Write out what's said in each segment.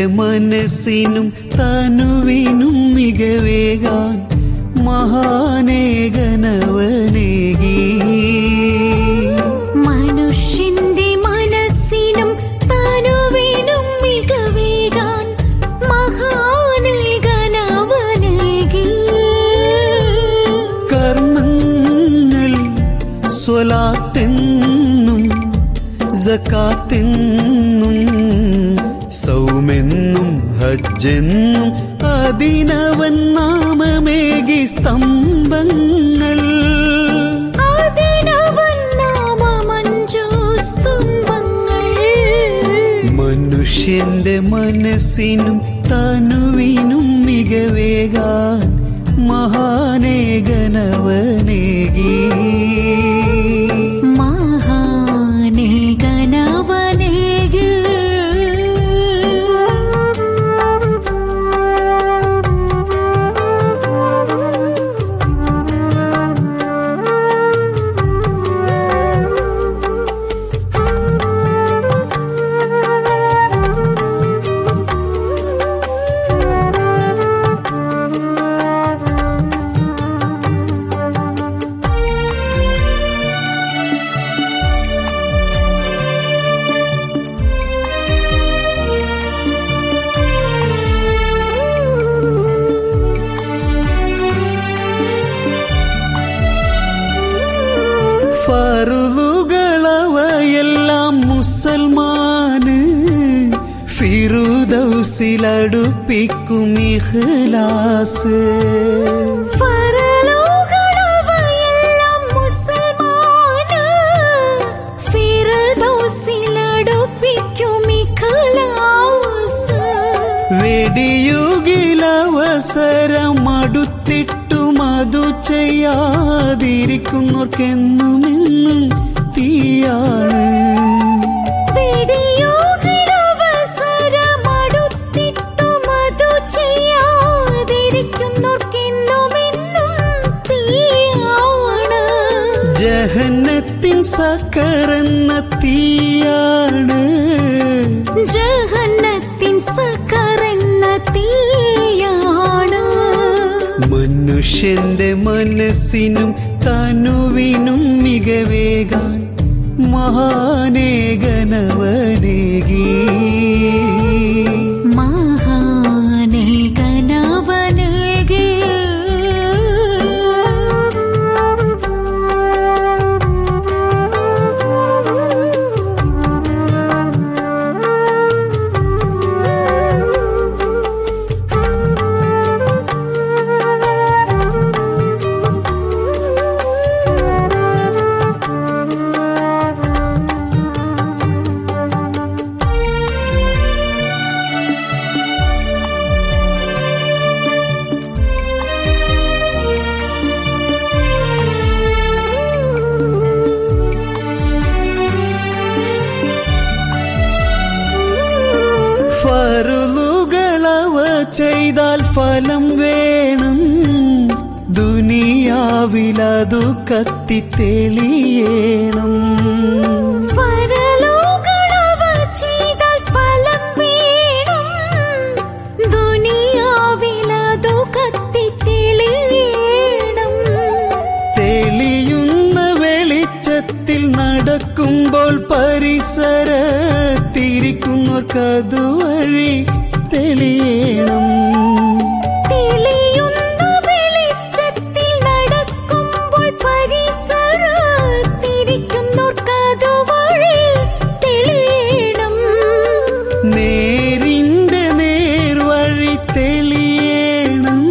മനസ്സിനും തനുവിനും മികവേകാൻ മഹാനേകനവനേകി മനുഷ്യന്റെ മനസ്സിനും തനുവിനും മികവേകാൻ മഹാനേകനവനേകി കർമ്മങ്ങൾ സ്വലാത്തെന്നും ജക്കാത്തെന്നും സൗമെന്നും ഹജ്ജെന്നും അതിനവൻ നാമമേകി സ്തംഭങ്ങൾ അതിനവൻ നാമമഞ്ചു സ്തംഭങ്ങൾ മനുഷ്യന്റെ മനസ്സിനും തനുവിനും മികവേകാൻ മഹാനേകനവനേകി മഹാനേകനവനേകി ഫറുലുകളവയെല്ലാം മുസൽമാന് ഫിറുദൗസിലടുപ്പിക്കും ഇഖ്ലാസ് ഫറലോകളവയെല്ലാം മുസൽമാന് ഫിർദൗസിലടുപ്പിക്കും ഇഖ്ലാസ് വെടിയുകിലവസരം അടുത്തിട്ടും അതു ചെയ്യാതിരിക്കുന്നവർക്കെന്നുമെന്നും തീയാണ് പിടിയോകിടവസരമടുത്തിട്ടും അതു ചെയ്യാതിരിക്കുന്നോർക്കെന്നുമെന്നും തീയാണ് ജഹന്നത്തിൻ സക്കറെന്ന തീയാണ് ജഹന്നത്തിൻ സക്കറെന്ന തീയാണ് മനുഷ്യന്റെ മനസ്സിനും തനുവിനും മികവേകാൻ മഹാനേകനവനേകി മഹാനേകനവനേകി ഫറുലുകളവ ചെയ്താൽ ഫലം വേണം ദുനിയാവിലതു കത്തി തെളിയേണം ഫറലോകളവ ചെയ്താൽ ഫലം വീണം ദുനിയാവിലതു കത്തിത്തെളിയണം തെളിയുന്ന വെളിച്ചത്തിൽ നടക്കുമ്പോൾ പരിസരത്തിരിക്കുന്നവർക്കതുവഴി തെളിയണം തെളിയുന്ന വെളിച്ചത്തിൽ നടക്കുമ്പോൾ പരിസരത്തിരിക്കുന്നോർക്കതുവഴി തെളിയണം നേരിന്റെ നേർവഴി തെളിയണം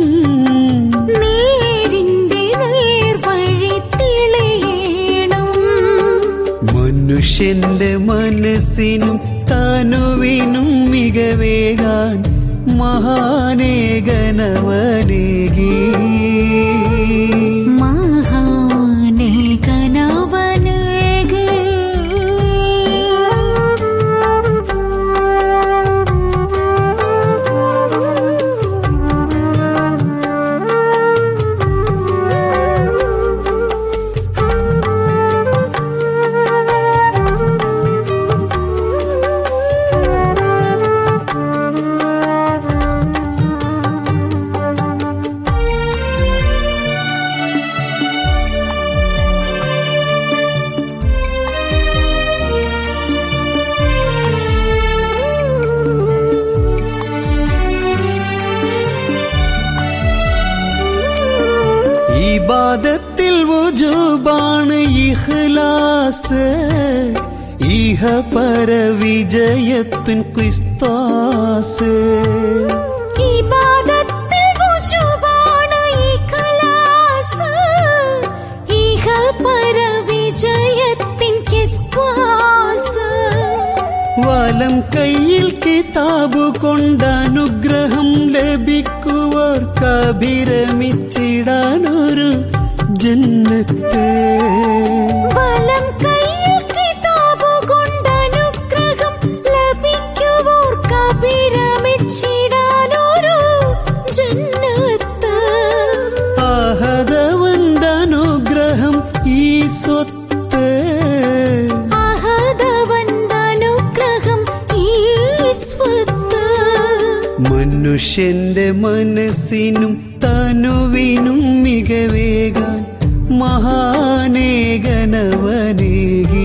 നേരിന്റെ നേർവഴി തെളിയണം മനുഷ്യന്റെ മനസ്സിനും തനുവിനും മികവേകാൻ മഹാനേകനവനേകി മഹാനേകനവനേകി റുജുബാണ് ഇഖ്ലാസ് ഇഹ പരവിജയത്തിൻ ക്രിസ്താസ് ഇബാദത്തിൽ വുജൂബാണ് ഇഖ്ലാസ്. ഇഹ പരവിജയത്തിൻ കിസ്വാസ്. വലം കയ്യിൽ കിതാബ് കൊണ്ട് അനുഗ്രഹം ലഭിക്കുവർക്ക് അഭിരമിച്ചിടാനൊരു ജന്നത്ത് വലം കയ്യിൽ കിതാബ് കൊണ്ട് അനുഗ്രഹം ലഭിക്കുവോർക്ക് അഭിരമിച്ചിടാനൊരു ജന്നത്ത്. ആഹതവന്റെ അനുഗ്രഹം ഈ സ്വത്ത് അഹദവന്റെ അനുഗ്രഹം ഈ സ്വത്ത്. മനുഷ്യന്റെ മനസ്സിനും തനുവിനും മികവേകാൻ മഹാനേകനവനേകി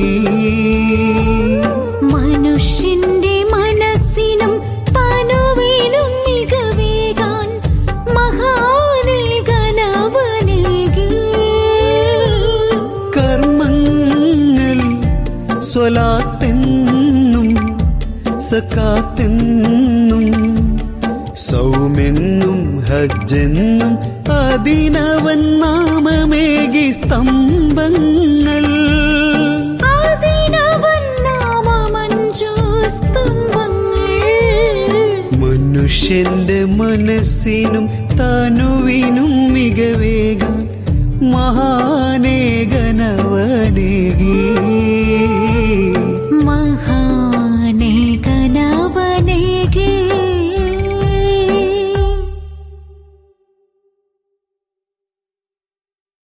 മനുഷ്യന്റെ മനസ്സിനും തനുവിനും മികവേകാൻ മഹാനേകനവനേകി. കർമ്മങ്ങൾ സ്വലാത്തെന്നും സക്കാത്തെന്നും സൗമെന്നും ഹജ്ജെന്നും അതിനവൻ നാമമേകി സ്തംഭങ്ങൾ അതിനവൻ നാമമഞ്ചു സ്തംഭങ്ങൾ. മനുഷ്യന്റെ മനസ്സിനും തനുവിനും മികവേകാൻ മഹാ